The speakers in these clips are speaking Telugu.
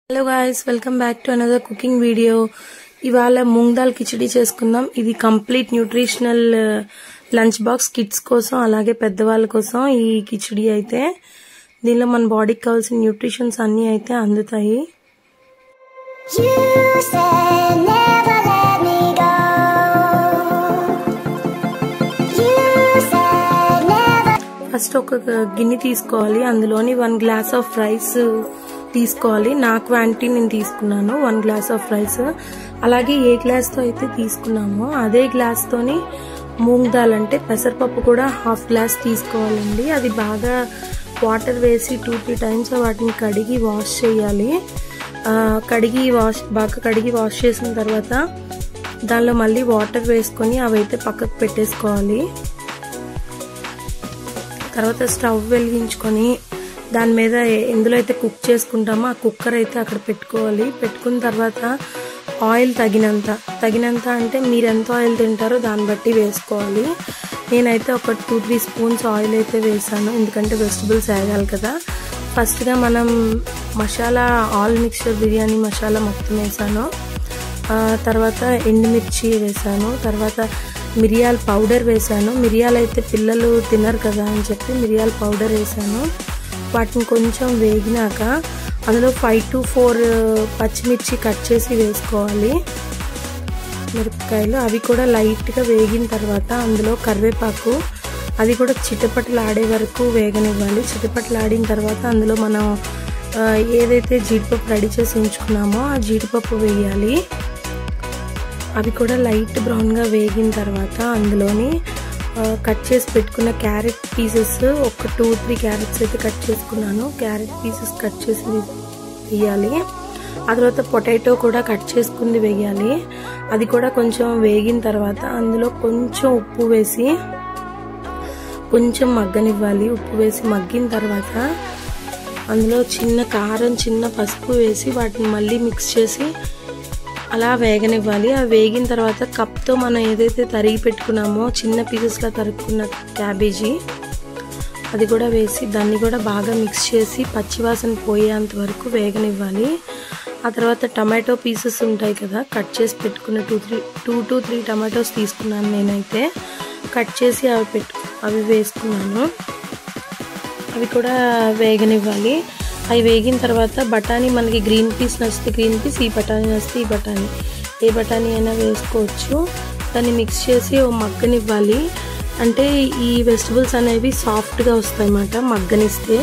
Hello guys welcome back to another cooking video ఇవాళ మూంగ్ దాల్ కిచడీ చేసుకుందాం ఇది complete nutritional lunch box kids కోసం అలాగే పెద్దవాళ్ళ కోసం ఈ కిచడీ అయితే దీనిలో మన బాడీకి కావాల్సిన న్యూట్రిషన్స్ అన్నీ అయితే అందుతాయి You said never let me go. You said never. First ఒక గిన్నె తీసుకోవాలి అందులోని వన్ గ్లాస్ ఆఫ్ రైస్ తీసుకోవాలి నా క్వాంటిటీ నేను తీసుకున్నాను వన్ గ్లాస్ ఆఫ్ రైస్ అలాగే ఏ గ్లాస్తో అయితే తీసుకున్నామో అదే గ్లాస్తోని మూంగ్ దాల్ అంటే పెసరపప్పు కూడా హాఫ్ గ్లాస్ తీసుకోవాలండి అది బాగా వాటర్ వేసి టూ త్రీ టైమ్స్ వాటిని కడిగి వాష్ చేయాలి ఆ, కడిగి వాష్ బాగా కడిగి వాష్ చేసిన తర్వాత దానిలో మళ్ళీ వాటర్ వేసుకొని అవైతే పక్కకు పెట్టేసుకోవాలి తర్వాత స్టవ్ వెలిగించుకొని దాని మీద ఏ- ఎందులో అయితే కుక్ చేసుకుంటామో ఆ కుక్కర్ అయితే అక్కడ పెట్టుకోవాలి పెట్టుకున్న తర్వాత ఆయిల్ తగినంత తగినంత అంటే మీరు ఎంత ఆయిల్ తింటారో దాన్ని బట్టి వేసుకోవాలి నేనైతే ఒక టూ త్రీ స్పూన్స్ ఆయిల్ అయితే వేసాను ఎందుకంటే వెజిటబుల్స్ వేయాలి కదా ఫస్ట్గా మనం మసాలా ఆల్ మిక్చర్ బిర్యానీ మసాలా మొత్తం వేసాను ఆ, తర్వాత ఎండుమిర్చి వేసాను తర్వాత మిరియాల పౌడర్ వేసాను మిరియాలు అయితే పిల్లలు తినరు కదా అని చెప్పి మిరియాల పౌడర్ వేసాను వాటిని కొంచెం వేగినాక అందులో ఫైవ్ టు ఫోర్ పచ్చిమిర్చి కట్ చేసి వేసుకోవాలి మిరపకాయలు అవి కూడా లైట్గా వేగిన తర్వాత అందులో కరివేపాకు అది కూడా చిటపటలాడే వరకు వేగనివ్వాలి చిటపటలాడిన తర్వాత అందులో మనం ఆ, ఏదైతే జీడిపప్పు రెడీ చేసి ఉంచుకున్నామో ఆ జీడిపప్పు వేయాలి అవి కూడా లైట్ బ్రౌన్గా వేగిన తర్వాత అందులోని ఆ, కట్ చేసి పెట్టుకున్న క్యారెట్ పీసెస్ ఒక టూ త్రీ క్యారెట్స్ అయితే కట్ చేసుకున్నాను క్యారెట్ పీసెస్ కట్ చేసి వేయాలి ఆ తర్వాత పొటాటో కూడా కట్ చేసుకుంది వేయాలి అది కూడా కొంచెం వేగిన తర్వాత అందులో కొంచెం ఉప్పు వేసి కొంచెం మగ్గనివ్వాలి ఉప్పు వేసి మగ్గిన తర్వాత అందులో చిన్న కారం చిన్న పసుపు వేసి వాటిని మళ్ళీ మిక్స్ చేసి అలా వేగనివ్వాలి ఆ వేగిన తర్వాత కప్తో మనం ఏదైతే తరిగి పెట్టుకున్నామో చిన్న పీసెస్గా తరుక్కున్న క్యాబేజీ అది కూడా వేసి దాన్ని కూడా బాగా మిక్స్ చేసి పచ్చివాసన పోయేంత వరకు వేగనివ్వాలి ఆ తర్వాత టమాటో పీసెస్ ఉంటాయి కదా కట్ చేసి పెట్టుకున్న two three two to three tomatoes తీసుకున్నాను నేనైతే కట్ చేసి అవి పెట్టు అవి వేసుకున్నాను అవి కూడా వేగనివ్వాలి అవి వేగిన తర్వాత బఠానీ మనకి గ్రీన్ పీస్ నచ్చితే గ్రీన్ పీస్ ఈ బఠానీ నచ్చితే ఈ బఠానీ ఏ బఠానీ అయినా వేసుకోవచ్చు దాన్ని మిక్స్ చేసి ఓ మగ్గనివ్వాలి అంటే ఈ వెజిటబుల్స్ అనేవి సాఫ్ట్గా వస్తాయి అన్నమాట మగ్గనిస్తే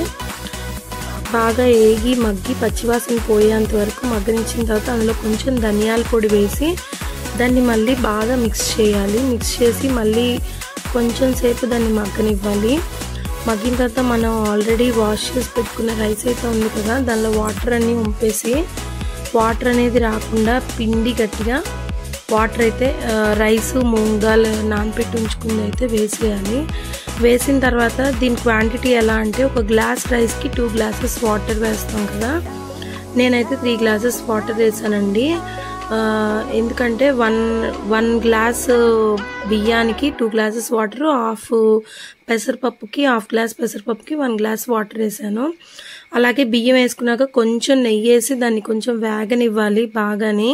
బాగా ఏగి మగ్గి పచ్చివాసన పోయేంత వరకు మగ్గనిచ్చిన తర్వాత అందులో కొంచెం ధనియాల పొడి వేసి దాన్ని మళ్ళీ బాగా మిక్స్ చేయాలి మిక్స్ చేసి మళ్ళీ కొంచెం సేపు దాన్ని మగ్గనివ్వాలి మగ్గిన తర్వాత మనం ఆల్రెడీ వాష్ చేసి పెట్టుకున్న రైస్ అయితే ఉంది కదా దానిలో వాటర్ అన్నీ ఉంపేసి వాటర్ అనేది రాకుండా పిండి గట్టిగా వాటర్ అయితే ఆ, రైస్ మూంగ్ దాల్ నానపెట్టి ఉంచుకుంది అయితే వేసేయాలి వేసిన తర్వాత దీని క్వాంటిటీ ఎలా అంటే ఒక గ్లాస్ రైస్కి టూ గ్లాసెస్ వాటర్ వేస్తాం కదా నేనైతే త్రీ గ్లాసెస్ వాటర్ వేసానండి ఆ, ఎందుకంటే వన్ వన్ గ్లాస్ బియ్యానికి టూ గ్లాసెస్ వాటర్ హాఫ్ పెసరపప్పుకి హాఫ్ గ్లాస్ పెసరపప్పుకి వన్ గ్లాస్ వాటర్ వేసాను అలాగే బియ్యం వేసుకున్నాక కొంచెం నెయ్యి వేసి దాన్ని కొంచెం వేగనివ్వాలి బాగాని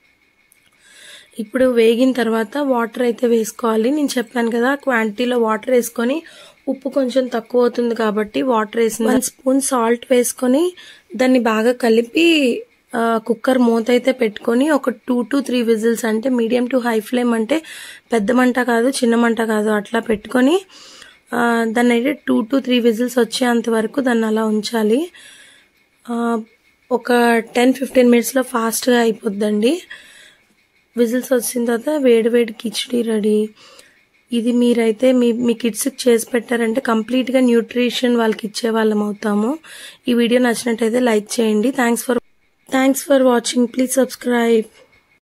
ఇప్పుడు వేగిన తర్వాత వాటర్ అయితే వేసుకోవాలి నేను చెప్పాను కదా క్వాంటిటీలో వాటర్ వేసుకొని ఉప్పు కొంచెం తక్కువ అవుతుంది కాబట్టి వాటర్ వేసిన వన్ స్పూన్ సాల్ట్ వేసుకొని దాన్ని బాగా కలిపి ఆ, కుక్కర్ మూత అయితే పెట్టుకొని ఒక టూ టు త్రీ విజిల్స్ అంటే మీడియం టు హై ఫ్లేమ్ అంటే పెద్ద మంట కాదు చిన్న మంట కాదు అట్లా పెట్టుకొని ఆ, దాన్ని అయితే టూ టు త్రీ విజిల్స్ వచ్చేంత వరకు దాన్ని అలా ఉంచాలి ఆ, ఒక టెన్ ఫిఫ్టీన్ మినిట్స్లో ఫాస్ట్గా అయిపోద్దండి విజిల్స్ వచ్చిన తర్వాత వేడి వేడి కిచడీ రెడీ ఇది మీరైతే మీ మీ కిడ్స్కి చేసి పెట్టారంటే కంప్లీట్గా న్యూట్రిషన్ వాళ్ళకి ఇచ్చే వాళ్ళం అవుతాము ఈ వీడియో నచ్చినట్టయితే లైక్ చేయండి thanks for thanks for watching please subscribe